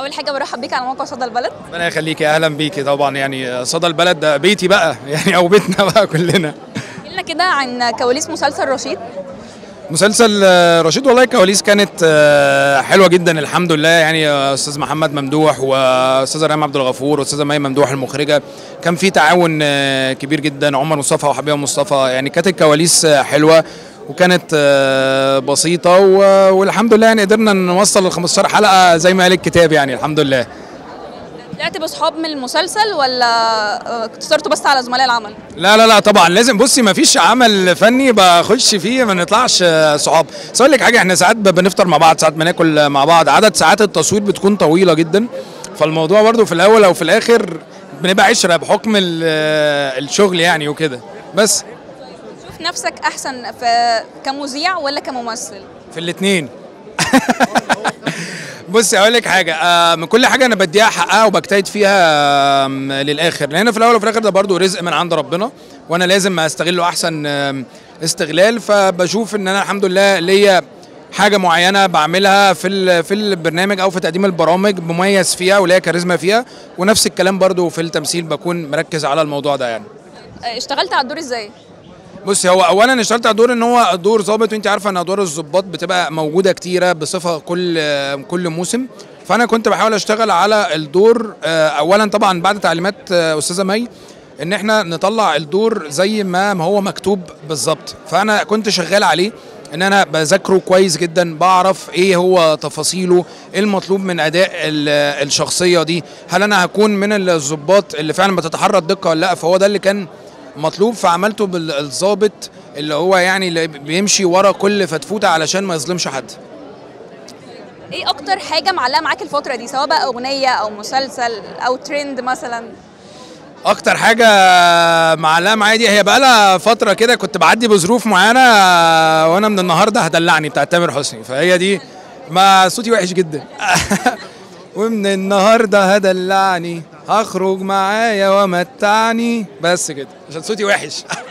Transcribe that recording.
اول حاجه برحب بيك على موقع صدى البلد ربنا يخليكي اهلا بيكي طبعا يعني صدى البلد ده بيتي بقى يعني او بيتنا بقى كلنا احكي لنا كده عن كواليس مسلسل رشيد مسلسل آه، رشيد والله الكواليس كانت آه، حلوه جدا الحمد لله يعني آه، استاذ محمد ممدوح واستاذه ريم عبد الغفور واستاذه مي ممدوح المخرجه كان في تعاون آه، كبير جدا عمر مصطفى وحبيبه مصطفى يعني كانت الكواليس آه، حلوه وكانت آه، بسيطه و- والحمد لله يعني قدرنا نوصل ل 15 حلقه زي ما قال الكتاب يعني الحمد لله طلعت بصحاب من المسلسل ولا آه، اقتصرتوا بس على زملاء العمل لا لا لا طبعا لازم بصي ما فيش عمل فني بخش فيه ما نطلعش آه، صحاب بس اقول لك حاجه احنا ساعات ب- بنفطر مع بعض ساعات بناكل مع بعض عدد ساعات التصوير بتكون طويله جدا فالموضوع برضو في الاول او في الاخر بنبقى عشره بحكم ال- آه، الشغل يعني وكده بس شوف نفسك احسن في كمذيع ولا كممثل في الاثنين بص اقول لك حاجه آه، من كل حاجه انا بديها حقها وبجتهد فيها آم، للاخر لان في الاول وفي الاخر ده برضو رزق من عند ربنا وانا لازم استغله احسن آم، استغلال فبشوف ان انا الحمد لله ليا حاجه معينه بعملها في ال- في البرنامج او في تقديم البرامج مميز فيها وليا كاريزما فيها ونفس الكلام برضو في التمثيل بكون مركز على الموضوع ده يعني آه، اشتغلت على الدور ازاي بص هو اولا اشتغلت على دور ان هو دور ظابط وانت عارفه ان ادوار الظباط بتبقى موجوده كتيره بصفه كل كل موسم فانا كنت بحاول اشتغل على الدور آه، اولا طبعا بعد تعليمات آه، استاذه مي ان احنا نطلع الدور زي ما ما هو مكتوب بالظبط فانا كنت شغال عليه ان انا بذاكره كويس جدا بعرف ايه هو تفاصيله ايه المطلوب من اداء ال- الشخصيه دي هل انا هكون من الظباط اللي فعلا بتتحرى الدقه ولا لا فهو ده اللي كان مطلوب فعملته بالظابط اللي هو يعني اللي بيمشي ورا كل فتفوته علشان ما يظلمش حد ايه اكتر حاجه معلقه معاك الفتره دي سواء بقى اغنيه او مسلسل او ترند مثلا اكتر حاجه معلقه معايا دي هي بقى لها فتره كده كنت بعدي بظروف معينه وانا من النهارده هدلعني بتاعت تامر حسني فهي دي ما صوتي وحش جدا ومن النهارده هدلعني هخرج معايا ومتعني بس كده عشان صوتي وحش